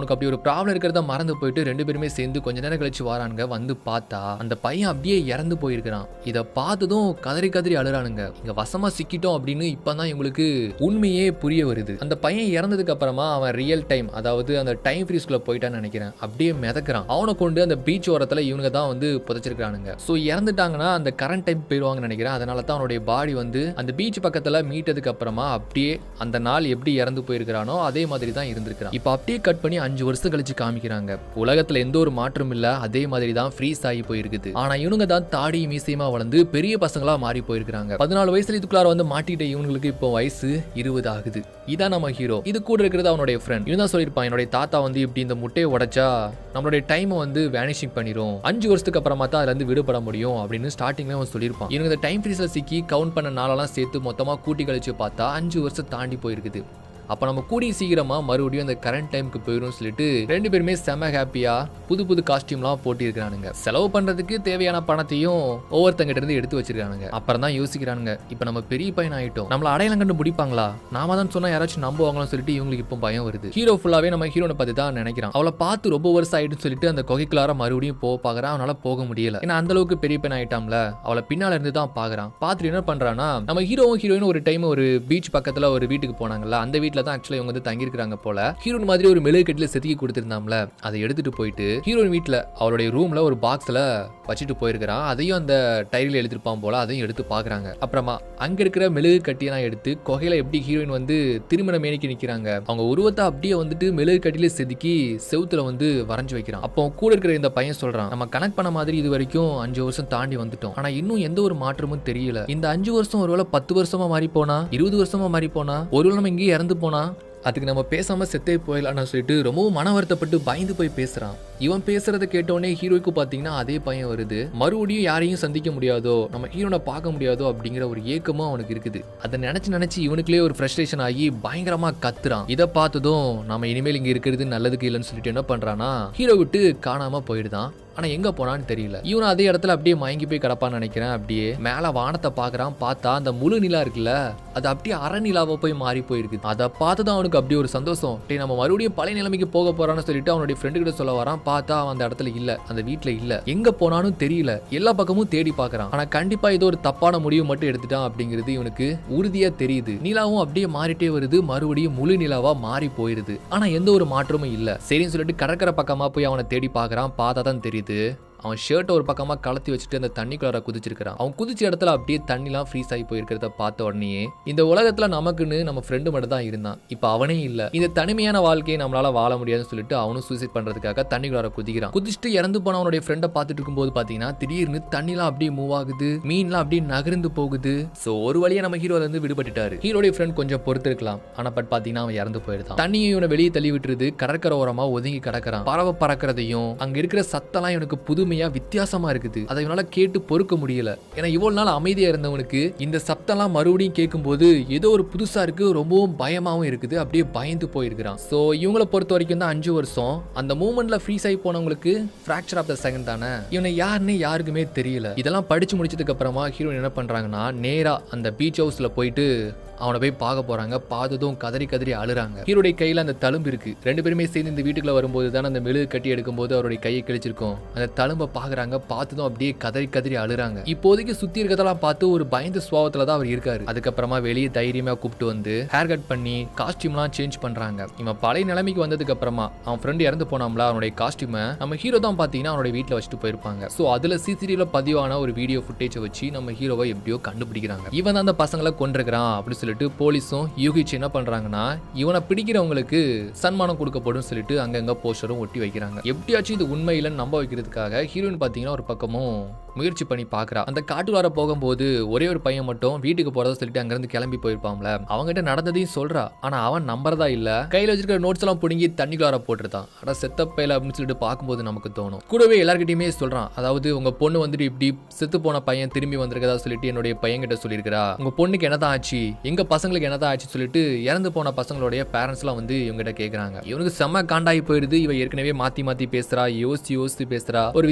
ப்ராப்ளம் இருக்கிறத மறந்து போயிட்டு ரெண்டு பேருமே சேர்ந்து கொஞ்ச நேரம் கழிச்சு வரானுங்க வந்து பார்த்தா அந்த பையன் அப்படியே இறந்து போயிருக்கிறான் இதை பார்த்ததும் கதறி கதறி அழுறானுங்க இங்க வசமா சிக்கிட்டோம் அப்படின்னு இப்பதான் இவங்களுக்கு உண்மையே புரிய வருது அந்த பையன் இறந்ததுக்கு அப்புறமா அவன் ரியல் டைம் அதாவது அந்த டைம் ஃப்ரீஸ்குள்ள போயிட்டான்னு நினைக்கிறேன் அப்படியே மிதக்குறான் அவனை கொண்டு அந்த பீச் ஓரத்துல இவனுங்க தான் வந்து புதைச்சிருக்கானுங்க ஸோ இறந்துட்டாங்கன்னா அந்த கரண்ட் டைம் போயிடுவாங்கன்னு நினைக்கிறேன் அதனால தான் அவனுடைய பாடி வந்து அந்த பீச் பக்கத்துல மீட்டதுக்கு அப்புறமா அப்படியே அந்த நாள் எப்படி இறந்து போயிருக்கிறானோ அதே மாதிரி தான் இருந்திருக்கிறான் இப்போ அப்படியே கட் பண்ணி அஞ்சு வருஷம் கழிச்சு காமிக்கிறாங்க உலகத்துல எந்த ஒரு மாற்றம் இல்ல அதே மாதிரி தான் ஃப்ரீஸ் ஆகி போயிருக்குது ஆனா இவனுங்க தான் தாடி மீசியமா வளர்ந்து பெரிய பசங்களா மாறி போயிருக்கிறாங்க பதினாலு வயசுல இதுக்குள்ளார வந்து மாட்டிட்ட இவங்களுக்கு இப்போ வயசு இருபது ஆகுது இதான் நம்ம ஹீரோ இது கூட இருக்கிறது அவனுடைய ஃப்ரெண்ட் இவன் தான் சொல்லியிருப்பான் என்னுடைய தாத்தா வந்து இப்படி இந்த முட்டையை உடைச்சா நம்மளுடைய டைமை வந்து வேனிஷிங் பண்ணிரும் அஞ்சு வருஷத்துக்கு அப்புறமா தான் அதுல இருந்து விடுபட முடியும் அப்படின்னு ஸ்டார்டிங்ல அவன் சொல்லியிருப்பான் இவங்க இந்த டைம் ஃப்ரீஸ்ல சிக்கி கவுண்ட் பண்ண நாளெல்லாம் சேர்த்து மொத்தமா கூட்டி கழிச்சு பார்த்தா அஞ்சு வருஷம் தாண்டி போயிருக்குது அப்போ நம்ம கூடிய சீக்கிரமா மறுபடியும் அந்த கரண்ட் டைமுக்கு போயிடும் சொல்லிட்டு ரெண்டு பேருமே செம ஹாப்பியா புது புது காஸ்டியூம்லாம் போட்டிருக்கிறானுங்க செலவு பண்றதுக்கு தேவையான பணத்தையும் ஒவ்வொருத்தங்கிட்ட இருந்து எடுத்து வச்சிருக்கானுங்க அப்புறம் தான் யோசிக்கிறானுங்க இப்போ நம்ம பெரிய பையன் ஆயிட்டோம் நம்மள அடையாளம் கண்டு முடிப்பாங்களா நாம தான் சொன்னா யாராச்சும் நம்புவாங்களான்னு சொல்லிட்டு இவங்களுக்கு இப்போ பயம் வருது ஹீரோ ஃபுல்லாவே நம்ம ஹீரோனை பார்த்து தான் நினைக்கிறான் அவளை பார்த்து ரொம்ப வருஷம் ஆயிடுன்னு சொல்லிட்டு அந்த குகைக்குள்ளார மறுபடியும் போக பாக்குறான் அவனால போக முடியல ஏன்னா அந்த அளவுக்கு பெரிய பையன் ஆயிட்டாம்ல அவளை பின்னால இருந்து தான் பாக்குறான் பார்த்துட்டு என்ன பண்றானா நம்ம ஹீரோவும் ஹீரோயின் ஒரு டைம் ஒரு பீச் பக்கத்துல ஒரு வீட்டுக்கு போனாங்கல்ல அந்த வீட்ல தான் ஆக்சுவலா இவங்க வந்து தங்கியிருக்காங்க போல ஹீரோயின் மாதிரி ஒரு மெழுகு கட்டில செதுக்கி கொடுத்திருந்தாம்ல அதை எடுத்துட்டு போயிட்டு ஹீரோயின் வீட்ல அவளுடைய ரூம்ல ஒரு பாக்ஸ்ல வச்சுட்டு போயிருக்கிறான் அதையும் அந்த டைரியில் எழுதிருப்பான் போல அதையும் எடுத்து பாக்குறாங்க அப்புறமா அங்க இருக்கிற மெழுகு கட்டியெல்லாம் எடுத்து குகையில எப்படி ஹீரோயின் வந்து திருமண மேனிக்கு நிக்கிறாங்க அவங்க உருவத்தை அப்படியே வந்துட்டு மெழுகு கட்டில செதுக்கி செவுத்துல வந்து வரைஞ்சு வைக்கிறான் அப்போ கூட இருக்கிற இந்த பையன் சொல்றான் நம்ம கனெக்ட் பண்ண மாதிரி இது வரைக்கும் அஞ்சு வருஷம் தாண்டி வந்துட்டோம் ஆனா இன்னும் எந்த ஒரு மாற்றமும் தெரியல இந்த அஞ்சு வருஷம் ஒருவேளை பத்து வருஷமா மாறி போனா இருபது வருஷமா மாறி போனா ஒருவேளை நம்ம இங்கேயே இறந்து போனா அதுக்கு நம்ம பேசாம செத்தே போயிடலாம்னு சொல்லிட்டு ரொம்பவும் மன வருத்தப்பட்டு பயந்து போய் பேசுறான் இவன் பேசுறத கேட்டோடனே ஹீரோய்க்கு பாத்தீங்கன்னா அதே பையன் வருது மறுபடியும் யாரையும் சந்திக்க முடியாதோ நம்ம ஹீரோனை பார்க்க முடியாதோ அப்படிங்கிற ஒரு ஏக்கமும் அவனுக்கு இருக்குது அதை நினைச்சு நினைச்சு இவனுக்குள்ளே ஒரு ஃப்ரஸ்ட்ரேஷன் ஆகி பயங்கரமா கத்துறான் இதை பார்த்ததும் நம்ம இனிமேல் இங்க இருக்கிறது நல்லதுக்கு இல்லைன்னு சொல்லிட்டு என்ன பண்றானா ஹீரோ விட்டு காணாம போயிடுதான் ஆனா எங்க போனான்னு தெரியல இவன் அதே இடத்துல அப்படியே மயங்கி போய் கிடப்பான்னு நினைக்கிறேன் அப்படியே மேல வானத்தை பாக்குறான் பார்த்தா அந்த முழு நிலா இருக்குல்ல அது அப்படியே அரை நிலாவா போய் மாறி போயிருக்கு அதை பார்த்துதான் அவனுக்கு அப்படியே ஒரு சந்தோஷம் டேய் நம்ம மறுபடியும் பழைய நிலைமைக்கு போக போறான்னு சொல்லிட்டு அவனுடைய ஃப்ரெண்டு கிட்ட சொல்ல வரான் பார்த்தா அவன் அந்த இடத்துல இல்ல அந்த வீட்ல இல்ல எங்க போனானும் தெரியல எல்லா பக்கமும் தேடி பார்க்கறான் ஆனா கண்டிப்பா ஏதோ ஒரு தப்பான முடிவு மட்டும் எடுத்துட்டான் அப்படிங்கிறது இவனுக்கு உறுதியா தெரியுது நிலாவும் அப்படியே மாறிட்டே வருது மறுபடியும் முழு நிலாவா மாறி போயிருது ஆனா எந்த ஒரு மாற்றமும் இல்ல சரின்னு சொல்லிட்டு கடற்கரை பக்கமா போய் அவனை தேடி பார்க்கறான் பார்த்தா தான் தெரியுது அவன் ஷர்ட்டை ஒரு பக்கமா கலத்தி வச்சுட்டு அந்த தண்ணிக்குள்ளார குதிச்சிருக்கிறான் அவன் குதிச்ச இடத்துல அப்படியே தண்ணிலாம் ஃப்ரீஸ் ஆகி போயிருக்கிறத பார்த்த உடனே இந்த உலகத்துல நமக்குன்னு நம்ம ஃப்ரெண்டு மட்டும் தான் இருந்தான் இப்போ அவனே இல்ல இந்த தனிமையான வாழ்க்கையை நம்மளால வாழ முடியாதுன்னு சொல்லிட்டு அவனும் சூசைட் பண்றதுக்காக தண்ணிக்குள்ளார குதிக்கிறான் குதிச்சுட்டு இறந்து போன அவனுடைய ஃப்ரெண்டை பார்த்துட்டு இருக்கும்போது பாத்தீங்கன்னா திடீர்னு தண்ணிலாம் அப்படியே மூவ் ஆகுது மீன்லாம் அப்படியே நகர்ந்து போகுது சோ ஒரு வழியா நம்ம ஹீரோல இருந்து விடுபட்டுட்டாரு ஹீரோடைய ஃப்ரெண்ட் கொஞ்சம் பொறுத்து இருக்கலாம் ஆனா பட் பாத்தீங்கன்னா அவன் இறந்து போயிருந்தான் தண்ணியை இவனை வெளியே தள்ளி விட்டுருது கடற்கரை ஓரமா ஒதுங்கி கிடக்குறான் பறவை பறக்கிறதையும் அங்க இருக்கிற சத்தம்லாம் இவனுக்கு புதுமையா வித்தியாசமா இருக்குது அதை இவனால கேட்டு பொறுக்க முடியல ஏன்னா இவ்வளவு நாள் அமைதியா இருந்தவனுக்கு இந்த சத்தம்லாம் மறுபடியும் கேட்கும்போது ஏதோ ஒரு புதுசா இருக்கு ரொம்பவும் பயமாவும் இருக்குது அப்படியே பயந்து போயிருக்கிறான் சோ இவங்களை பொறுத்த வரைக்கும் தான் அஞ்சு வருஷம் அந்த மூமெண்ட்ல ஃப்ரீஸ் ஆகி போனவங்களுக்கு ஃபிராக்சர் ஆஃப் த செகண்ட் தானே இவனை யாருன்னு யாருக்குமே தெரியல இதெல்லாம் படிச்சு முடிச்சதுக்கு அப்புறமா ஹீரோயின் என்ன பண்றாங்கன்னா நேரா அந்த பீச் ஹவுஸ்ல போயிட்டு அவனை போய் பார்க்க போறாங்க பார்த்ததும் கதறி கதறி அழுறாங்க ஹீரோடைய கையில அந்த தழும்பு இருக்கு ரெண்டு பேருமே சேர்ந்து இந்த வீட்டுக்குள்ள வரும்போது தானே அந்த மெழுகு கட்டி எடுக்கும்போது அவருடைய கையை கிழிச்சிருக்கும் அந்த தழும்பை பாக்குறாங்க பார்த்ததும் அப்படியே கதறி கதறி அழுறாங்க இப்போதைக்கு சுத்தி இருக்கதெல்லாம் பார்த்து ஒரு பயந்த சுவாவத்துல தான் அவர் இருக்காரு அதுக்கப்புறமா வெளியே தைரியமா கூப்பிட்டு வந்து ஹேர் கட் பண்ணி காஸ்டியூம்லாம் சேஞ்ச் பண்றாங்க இவன் பழைய நிலைமைக்கு வந்ததுக்கு அப்புறமா அவன் ஃப்ரெண்டு இறந்து போனாம்ல அவனுடைய காஸ்டியூமை நம்ம ஹீரோ தான் பாத்தீங்கன்னா அவனுடைய வீட்டுல வச்சுட்டு போயிருப்பாங்க சோ அதுல சிசிடிவில பதிவான ஒரு வீடியோ ஃபுட்டேஜை வச்சு நம்ம ஹீரோவை எப்படியோ கண்டுபிடிக்கிறாங்க இவன் தான் அந்த பசங்களை கொண்டிருக்கிறான் அப்படின்னு சொல்லிட்டு போலீஸும் யூகிச்சு என்ன பண்றாங்கன்னா இவனை பிடிக்கிறவங்களுக்கு சன்மானம் கொடுக்கப்படும் சொல்லிட்டு அங்கங்க போஸ்டரும் ஒட்டி வைக்கிறாங்க எப்படியாச்சும் இது உண்மை இல்லைன்னு நம்ப வைக்கிறதுக்காக ஹீரோயின் பாத்தீங்கன்னா ஒரு பக்கமும் முயற்சி பண்ணி பாக்குறா அந்த காட்டுவார போகும்போது ஒரே ஒரு பையன் மட்டும் வீட்டுக்கு போறதா சொல்லிட்டு அங்கிருந்து கிளம்பி போயிருப்பான்ல அவங்ககிட்ட நடந்ததையும் சொல்றா ஆனா அவன் நம்புறதா இல்ல கையில வச்சிருக்கிற நோட்ஸ் எல்லாம் பிடுங்கி தண்ணிக்குள்ளார போட்டுருந்தான் ஆனா செத்த பையல அப்படின்னு சொல்லிட்டு பார்க்கும்போது நமக்கு தோணும் கூடவே எல்லார்கிட்டயுமே சொல்றான் அதாவது உங்க பொண்ணு வந்துட்டு இப்படி செத்து போன பையன் திரும்பி வந்திருக்கதா சொல்லிட்டு என்னுடைய பையன்கிட்ட சொல்லியிருக்கிறா உங்க பொண்ணுக்கு என்னதான் ஆச்சு எங்க பசங்களுக்கு என்னதான் ஆச்சு சொல்லிட்டு இறந்து போன பசங்களுடைய பேரண்ட்ஸ் எல்லாம் வந்து இவங்ககிட்ட கேக்குறாங்க இவனுக்கு செம்ம காண்டாகி போயிடுது இவ ஏற்கனவே மாத்தி மாத்தி பேசுறா யோசிச்சு யோசிச்சு பேசுறா ஒரு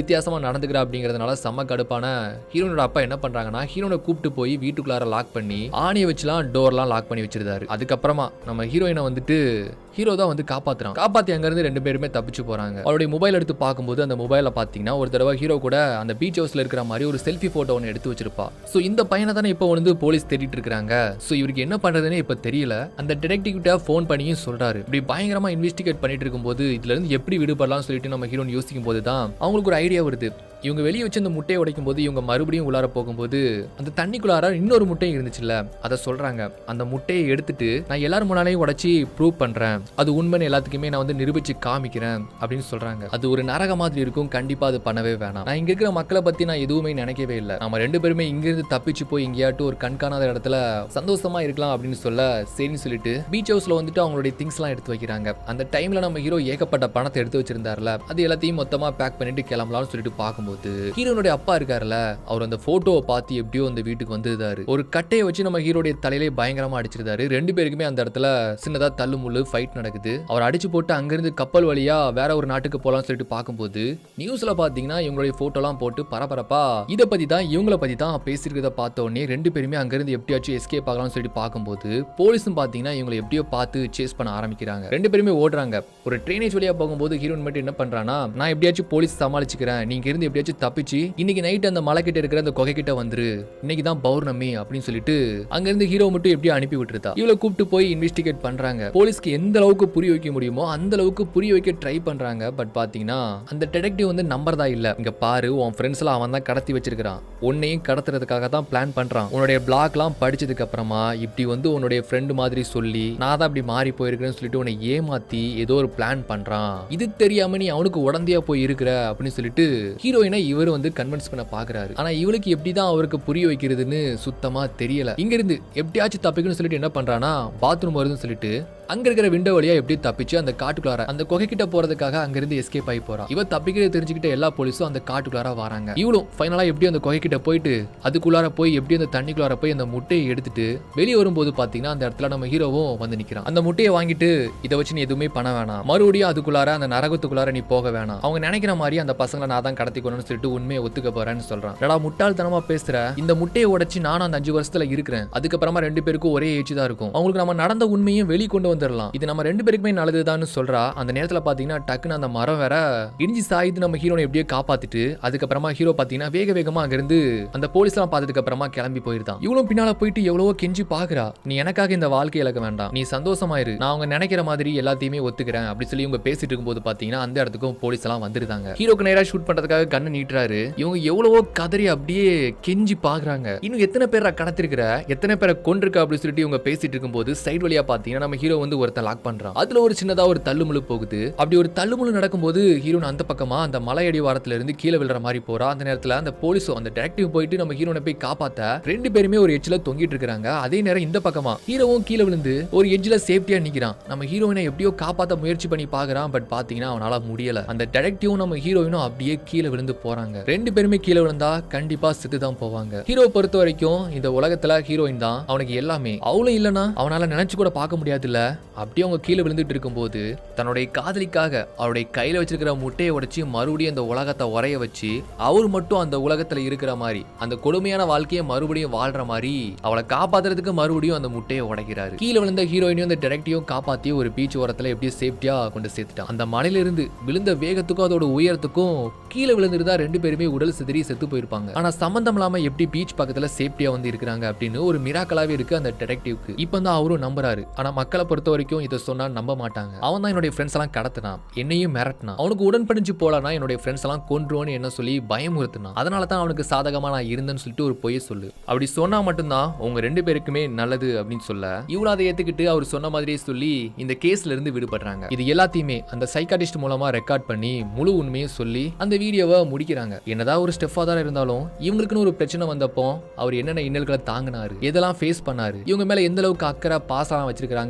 வித்தியாசமா நடந்துக்கிறா அப்படிங்கறதுனால செம்ம கடுப்பான ஹீரோனோட அப்பா என்ன பண்றாங்கன்னா ஹீரோனை கூப்பிட்டு போய் வீட்டுக்குள்ளார லாக் பண்ணி ஆணியை வச்சுலாம் டோர்லாம் லாக் பண்ணி வச்சிருந்தாரு அதுக்கப்புறமா நம்ம ஹீரோயினை வந்துட்டு ஹீரோ தான் வந்து காப்பாத்துறான் காப்பாத்தி அங்கிருந்து ரெண்டு பேருமே தப்பிச்சு போறாங்க அவருடைய மொபைல் எடுத்து பார்க்கும்போது அந்த மொபைல பாத்தீங்கன்னா ஒரு தடவை ஹீரோ கூட அந்த பீச் ஹவுஸ்ல இருக்கிற மாதிரி ஒரு செல்ஃபி போட்டோ ஒன்று எடுத்து வச்சிருப்பா சோ இந்த பையனை தானே இப்போ வந்து போலீஸ் தேடிட்டு இருக்காங்க சோ இவருக்கு என்ன பண்றதுன்னு இப்ப தெரியல அந்த டிடெக்டிவ் கிட்ட ஃபோன் பண்ணியும் சொல்றாரு இப்படி பயங்கரமா இன்வெஸ்டிகேட் பண்ணிட்டு இருக்கும்போது இதுல இருந்து எப்படி விடுபடலாம்னு சொல்லிட்டு நம்ம ஹீரோன் யோசிக்கும் போது தான் அவங்களுக்கு ஒரு ஐடியா வருது இவங்க வெளியே வச்சு அந்த முட்டையை உடைக்கும் போது இவங்க மறுபடியும் உள்ளார போகும்போது அந்த தண்ணிக்குள்ளார இன்னொரு முட்டையும் இருந்துச்சுல்ல அதை சொல்றாங்க அந்த முட்டையை எடுத்துட்டு நான் எல்லாரும் முன்னாலேயும் உடைச்சி ப்ரூவ் பண்றேன் அது உண்மைன்னு எல்லாத்துக்குமே நான் வந்து நிரூபிச்சு காமிக்கிறேன் அப்படின்னு சொல்றாங்க அது ஒரு நரக மாதிரி இருக்கும் கண்டிப்பா அது பண்ணவே வேணாம் நான் இங்க இருக்கிற மக்களை பத்தி நான் எதுவுமே நினைக்கவே இல்லை நம்ம ரெண்டு பேருமே இங்கிருந்து தப்பிச்சு போய் எங்கேயாட்டும் ஒரு கண்காணாத இடத்துல சந்தோஷமா இருக்கலாம் அப்படின்னு சொல்ல சரின்னு சொல்லிட்டு பீச் ஹவுஸ்ல வந்துட்டு அவங்களுடைய திங்ஸ் எல்லாம் எடுத்து வைக்கிறாங்க அந்த டைம்ல நம்ம ஹீரோ ஏகப்பட்ட பணத்தை எடுத்து வச்சிருந்தாருல அது எல்லாத்தையும் மொத்தமா பேக் பண்ணிட்டு கிளம்பலாம்னு சொல்லிட்டு பார்க்கும்போது ஹீரோனுடைய அப்பா இருக்காருல்ல அவர் அந்த போட்டோவை பார்த்து எப்படியோ அந்த வீட்டுக்கு வந்திருந்தாரு ஒரு கட்டையை வச்சு நம்ம ஹீரோடைய தலையிலே பயங்கரமா அடிச்சிருந்தாரு ரெண்டு பேருக்குமே அந்த இடத்துல சின்னதா தள்ளு முள்ளு ஃபைட் நடக்குது அவர் அடிச்சு போட்டு அங்கிருந்து கப்பல் வழியா வேற ஒரு நாட்டுக்கு போலாம்னு சொல்லிட்டு பார்க்கும்போது நியூஸ்ல பாத்தீங்கன்னா இவங்களுடைய போட்டோலாம் போட்டு பரபரப்பா இதை பத்தி தான் இவங்கள பத்தி தான் பேசியிருக்கிறத பார்த்த உடனே ரெண்டு பேருமே அங்கிருந்து எப்படியாச்சும் எஸ்கேப் ஆகலாம்னு சொல்லிட்டு பார்க்கும்போது போலீஸும் பாத்தீங்கன்னா இவங்களை எப்படியோ பார்த்து சேஸ் பண்ண ஆரம்பிக்கிறாங்க ரெண்டு பேருமே ஓடுறாங்க ஒரு ட்ரைனேஜ் வழியா போகும்போது ஹீரோயின் மட்டும் என்ன பண்றானா நான் எப்படியாச்சும் போலீஸ் சமாளிச்சுக்கிறேன் நீங்க இருந்து எப்படியாச்சும் தப்பிச்சு இன்னைக்கு நைட் அந்த மலை கிட்ட இருக்கிற அந்த குகை கிட்ட வந்துரு இன்னைக்கு தான் பௌர்ணமி அப்படின்னு சொல்லிட்டு அங்க இருந்து ஹீரோ மட்டும் எப்படியோ அனுப்பி விட்டுருதா இவளை கூப்பிட்டு போய் இன்வெஸ்டிகேட் பண்றாங்க போலீஸ்க்கு எந்த அளவுக்கு புரிய வைக்க முடியுமோ அந்த அளவுக்கு புரிய வைக்க ட்ரை பண்றாங்க பட் பாத்தீங்கன்னா அந்த டிடெக்டிவ் வந்து நம்பர் தான் இல்ல இங்க பாரு உன் ஃப்ரெண்ட்ஸ் எல்லாம் அவன் தான் கடத்தி வச்சிருக்கான் உன்னையும் கடத்துறதுக்காக தான் பிளான் பண்றான் உன்னுடைய பிளாக்லாம் படிச்சதுக்கு அப்புறமா இப்படி வந்து உன்னுடைய ஃப்ரெண்டு மாதிரி சொல்லி நான் தான் அப்படி மாறி போயிருக்கிறேன்னு சொல்லிட்டு உன்னை ஏமாத்தி ஏதோ ஒரு பிளான் பண்றான் இது தெரியாம நீ அவனுக்கு உடந்தையா போய் இருக்கிற அப்படின்னு சொல்லிட்டு ஹீரோயினை இவர் வந்து கன்வின்ஸ் பண்ண பாக்குறாரு ஆனா இவளுக்கு எப்படிதான் அவருக்கு புரிய வைக்கிறதுன்னு சுத்தமா தெரியல இங்க இருந்து எப்படியாச்சும் தப்பிக்கணும்னு சொல்லிட்டு என்ன பண்றானா பாத்ரூம் வருதுன்னு சொல்லிட்டு அங்க இருக்கிற விண்டோ வழியா எப்படி தப்பிச்சு அந்த காட்டுக்குள்ளார அந்த குகை கிட்ட போறதுக்காக அங்கிருந்து எஸ்கேப் ஆகி போறான் இவ தப்பிக்கிறது தெரிஞ்சுக்கிட்ட எல்லா போலீஸும் அந்த காட்டுக்குள்ளார வராங்க இவளும் ஃபைனலா எப்படி அந்த குகை கிட்ட போயிட்டு அதுக்குள்ளார போய் எப்படி அந்த தண்ணிக்குள்ளார போய் அந்த முட்டையை எடுத்துட்டு வெளியே வரும்போது பாத்தீங்கன்னா அந்த இடத்துல நம்ம ஹீரோவும் வந்து நிக்கிறான் அந்த முட்டையை வாங்கிட்டு இதை வச்சு நீ எதுவுமே பண்ண வேணாம் மறுபடியும் அதுக்குள்ளார அந்த நரகத்துக்குள்ளார நீ போக வேணாம் அவங்க நினைக்கிற மாதிரி அந்த பசங்களை நான் தான் கடத்திக்கணும்னு சொல்லிட்டு உண்மையை ஒத்துக்க போறேன்னு சொல்றான் எடா முட்டாள்தனமா பேசுற இந்த முட்டையை உடைச்சு நானும் அந்த அஞ்சு வருஷத்துல இருக்கிறேன் அதுக்கப்புறமா ரெண்டு பேருக்கும் ஒரே ஏஜ் தான் இருக்கும் அவங்களுக்கு நம்ம நடந்த உண்மையும் வெளி கொண்டு வந்துடலாம் இது நம்ம ரெண்டு பேருக்குமே நல்லதுதான்னு சொல்றா அந்த நேரத்துல பாத்தீங்கன்னா டக்குன்னு அந்த மரம் வேற இடிஞ்சு சாய்த்து நம்ம ஹீரோனை எப்படியோ காப்பாத்திட்டு அதுக்கப்புறமா ஹீரோ பாத்தீங்கன்னா வேக வேகமா அங்கிருந்து அந்த போலீஸ் எல்லாம் பார்த்ததுக்கு அப்புறமா கிளம்பி போயிருந்தான் இவளும் பின்னால போயிட்டு எவ்வளவோ கெஞ்சி பாக்குறா நீ எனக்காக இந்த வாழ்க்கை இழக்க வேண்டாம் நீ சந்தோஷமா இரு நான் அவங்க நினைக்கிற மாதிரி எல்லாத்தையுமே ஒத்துக்கிறேன் அப்படி சொல்லி இவங்க பேசிட்டு இருக்கும்போது பாத்தீங்கன்னா அந்த இடத்துக்கும் போலீஸ் எல்லாம் வந்துருந்தாங்க ஹீரோக்கு நேரா ஷூட் பண்றதுக்காக கண்ணு நீட்டுறாரு இவங்க எவ்வளவோ கதறி அப்படியே கெஞ்சி பாக்குறாங்க இன்னும் எத்தனை பேரை கடத்திருக்கிற எத்தனை பேரை கொண்டிருக்க அப்படின்னு சொல்லிட்டு இவங்க பேசிட்டு இருக்கும்போது சைடு வழியா பாத்தீங்கன்னா நம்ம ஹீரோ வந்து ஒருத்தன் லாக் பண்றான் அதுல ஒரு சின்னதா ஒரு தள்ளுமுள்ளு போகுது அப்படி ஒரு தள்ளுமுள்ளு நடக்கும்போது ஹீரோன் அந்த பக்கமா அந்த மலை அடிவாரத்துல இருந்து கீழே விழுற மாதிரி போறா அந்த நேரத்துல அந்த போலீஸும் அந்த டிடெக்டிவ் போயிட்டு நம்ம ஹீரோனை போய் காப்பாத்த ரெண்டு பேருமே ஒரு எட்ஜ்ல தொங்கிட்டு இருக்காங்க அதே நேரம் இந்த பக்கமா ஹீரோவும் கீழே விழுந்து ஒரு எட்ஜ்ல சேஃப்டியா நிக்கிறான் நம்ம ஹீரோயினை எப்படியோ காப்பாத்த முயற்சி பண்ணி பாக்குறான் பட் பாத்தீங்கன்னா அவனால முடியல அந்த டிடெக்டிவும் நம்ம ஹீரோயினும் அப்படியே கீழே விழுந்து போறாங்க ரெண்டு பேருமே கீழே விழுந்தா கண்டிப்பா செத்து தான் போவாங்க ஹீரோ பொறுத்த வரைக்கும் இந்த உலகத்துல ஹீரோயின் தான் அவனுக்கு எல்லாமே அவளும் இல்லனா அவனால நினைச்சு கூட பார்க்க முடியாதுல்ல அப்படியே அவங்க கீழே விழுந்துட்டு இருக்கும்போது தன்னுடைய காதலிக்காக அவருடைய கையில வச்சிருக்கிற முட்டையை உடைச்சு மறுபடியும் அந்த உலகத்தை உரைய வச்சு அவர் மட்டும் அந்த உலகத்துல இருக்கிற மாதிரி அந்த கொடுமையான வாழ்க்கையை மறுபடியும் வாழ்ற மாதிரி அவளை காப்பாத்துறதுக்கு மறுபடியும் அந்த முட்டையை உடைக்கிறாரு கீழே விழுந்த ஹீரோயினையும் அந்த டிரெக்டையும் காப்பாத்தி ஒரு பீச் ஓரத்துல எப்படியும் சேஃப்டியா கொண்டு சேர்த்துட்டான் அந்த மலையில இருந்து விழுந்த வேகத்துக்கும் அதோட உயரத்துக்கும் கீழே விழுந்திருந்தா ரெண்டு பேருமே உடல் சிதறி செத்து போயிருப்பாங்க ஆனா சம்பந்தம் இல்லாம எப்படி பீச் பக்கத்துல சேஃப்டியா வந்து இருக்கிறாங்க அப்படின்னு ஒரு மிராக்கலாவே இருக்கு அந்த டிடெக்டிவ்க்கு இப்போ தான் அவரும் நம்புறாரு ஆனா மக்களை பொறுத்த வரைக்கும் இதை சொன்னா நம்ப மாட்டாங்க அவன் தான் என்னுடைய ஃப்ரெண்ட்ஸ் எல்லாம் கடத்தினான் என்னையும் மிரட்டினான் அவனுக்கு உடன்படிஞ்சு போலனா என்னுடைய ஃப்ரெண்ட்ஸ் எல்லாம் கொன்றுவோன்னு என்ன சொல்லி பயமுறுத்தினான் அதனால தான் அவனுக்கு சாதகமா நான் இருந்தேன்னு சொல்லிட்டு ஒரு பொய்ய சொல்லு அப்படி சொன்னா மட்டும்தான் உங்க ரெண்டு பேருக்குமே நல்லது அப்படின்னு சொல்ல இவளும் அதை ஏத்துக்கிட்டு அவர் சொன்ன மாதிரியே சொல்லி இந்த கேஸ்ல இருந்து விடுபடுறாங்க இது எல்லாத்தையுமே அந்த சைக்காட்டிஸ்ட் மூலமா ரெக்கார்ட் பண்ணி முழு உண்மையும் சொல்லி அந்த வீடியோவை முடிக்கிறாங்க என்னதான் ஒரு ஸ்டெஃபா தான் இருந்தாலும் இவங்களுக்குன்னு ஒரு பிரச்சனை வந்தப்போ அவர் என்னென்ன இன்னல்களை தாங்கினாரு எதெல்லாம் ஃபேஸ் பண்ணாரு இவங்க மேல எந்த அளவுக்கு அக்கறை பாசம் வச்சிருக்காங்க அப்படிங்கிறது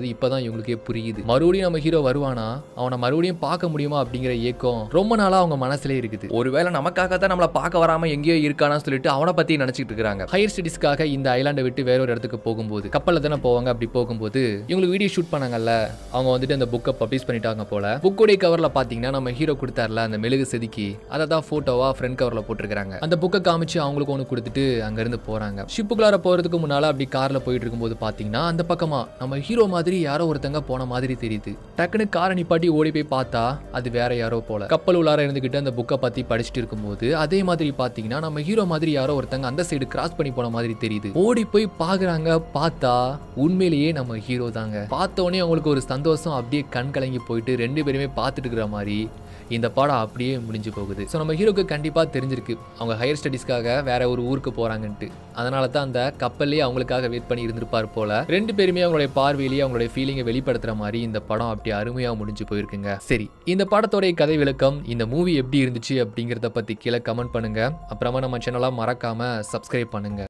அப்படிங்கிறது இப்பதான் இவங்களுக்கே புரியுது மறுபடியும் நம்ம ஹீரோ வருவானா அவனை மறுபடியும் பார்க்க முடியுமா அப்படிங்கிற ஏக்கம் ரொம்ப நாளா அவங்க மனசுலயே இருக்குது ஒருவேளை நமக்காக தான் நம்மளை பார்க்க வராம எங்கேயோ இருக்கானான்னு சொல்லிட்டு அவனை பத்தி நினைச்சிட்டு இருக்காங்க ஹையர் ஸ்டடிஸ்க்காக இந்த ஐலாண்டை விட்டு வேற ஒரு இடத்துக்கு போகும்போது கப்பல்ல தானே போவாங்க அப்படி போகும்போது இவங்களுக்கு வீடியோ ஷூட் பண்ணாங்கல்ல அவங்க வந்துட்டு அந்த புக்கை பப்ளிஷ் பண்ணிட்டாங்க போல புக்குடைய கவர்ல பாத்தீங்கன்னா நம்ம ஹீரோ கொடுத்தாருல அந்த மெழுகு செதுக்கி அதை தான் போட்டோவா ஃப்ரண்ட் கவர்ல போட்டிருக்காங்க அந்த புக்கை காமிச்சு அவங்களுக்கு ஒன்று கொடுத்துட்டு அங்க இருந்து போறாங்க ஷிப்புக்குள்ளார போறதுக்கு முன்னால அப்படி கார்ல போயிட்டு இருக்கும்போது பாத்தீங்கன்னா அந்த பக்கமா நம்ம ஹீரோ மாதிரி யாரோ ஒருத்தங்க போன மாதிரி தெரியுது டக்குன்னு காரை நிப்பாட்டி ஓடி போய் பார்த்தா அது வேற யாரோ போல கப்பல் உள்ளார இருந்துகிட்டு அந்த புக்கை பத்தி படிச்சுட்டு இருக்கும்போது அதே மாதிரி பாத்தீங்கன்னா நம்ம ஹீரோ மாதிரி யாரோ ஒருத்தங்க அந்த சைடு கிராஸ் பண்ணி போன மாதிரி தெரியுது ஓடி போய் பாக்குறாங்க பார்த்தா உண்மையிலேயே நம்ம ஹீரோ தாங்க பார்த்த உடனே அவங்களுக்கு ஒரு சந்தோஷம் அப்படியே கண் கலங்கி போயிட்டு ரெண்டு பேருமே பார்த்துட்டு இருக்கிற மாதிரி இந்த படம் அப்படியே முடிஞ்சு போகுது ஸோ நம்ம ஹீரோக்கு கண்டிப்பாக தெரிஞ்சிருக்கு அவங்க ஹையர் ஸ்டடீஸ்க்காக வேற ஒரு ஊருக்கு போறாங்கன்ட்டு அதனால தான் அந்த கப்பல்லே அவங்களுக்காக வெயிட் பண்ணி இருந்திருப்பார் போல ரெண்டு பேருமே அவங்களுடைய பார்வையிலேயே அவங்களுடைய ஃபீலிங்கை வெளிப்படுத்துற மாதிரி இந்த படம் அப்படி அருமையாக முடிஞ்சு போயிருக்குங்க சரி இந்த படத்தோடைய கதை விளக்கம் இந்த மூவி எப்படி இருந்துச்சு அப்படிங்கிறத பத்தி கீழே கமெண்ட் பண்ணுங்க அப்புறமா நம்ம சேனலாக மறக்காம சப்ஸ்கிரைப் பண்ணுங்க